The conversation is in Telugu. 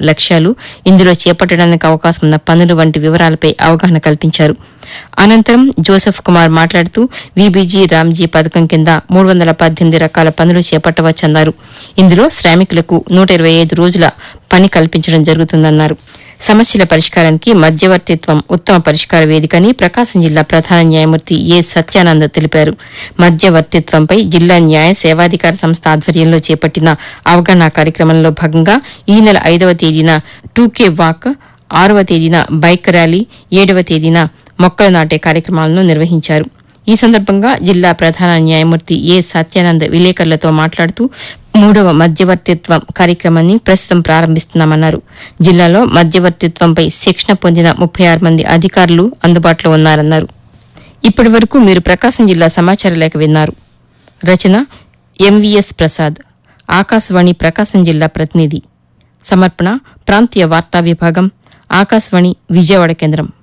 లక్ష్యాలు ఇందులో చేపట్టడానికి అవకాశం ఉన్న పనులు వంటి వివరాలపై అవగాహన కల్పించారు అనంతరం జోసెఫ్ కుమార్ మాట్లాడుతూ వీబీజీ రామ్జీ పథకం కింద మూడు వందల పద్దెనిమిది రకాల పనులు చేపట్టవచ్చన్నారు ఇందులో శ్రామికులకు నూట ఇరవై ఐదు రోజుల పని కల్పించడం జరుగుతుందన్నారు సమస్యల పరిష్కారానికి మధ్యవర్తిత్వం ఉత్తమ పరిష్కార వేదికని ప్రకాశం జిల్లా ప్రధాన న్యాయమూర్తి ఏ సత్యానంద్ తెలిపారు మధ్యవర్తిత్వంపై జిల్లా న్యాయ సేవాధికార సంస్థ ఆధ్వర్యంలో చేపట్టిన అవగాహన కార్యక్రమంలో భాగంగా ఈ నెల ఐదవ తేదీన టూకే వాక్ ఆరవ తేదీన బైక్ ర్యాలీ ఏడవ తేదీన మొక్కలు నాటే కార్యక్రమాలను నిర్వహించారు ఈ సందర్భంగా జిల్లా ప్రధాన న్యాయమూర్తి ఏ సత్యానంద్ విలేకరులతో మాట్లాడుతూ మూడవ మధ్యవర్తిత్వం కార్యక్రమాన్ని ప్రస్తుతం ప్రారంభిస్తున్నామన్నారు జిల్లాలో మధ్యవర్తిత్వంపై శిక్షణ పొందిన ముప్పై ఆరు మంది అధికారులు అందుబాటులో ఉన్నారన్నారు ఇప్పటి వరకు మీరు ప్రకాశం జిల్లా సమాచార లేఖ విన్నారు రచన ఎంవీఎస్ ప్రసాద్ ఆకాశవాణి ప్రకాశం జిల్లా ప్రతినిధి సమర్పణ ప్రాంతీయ వార్తా విభాగం ఆకాశవాణి విజయవాడ కేంద్రం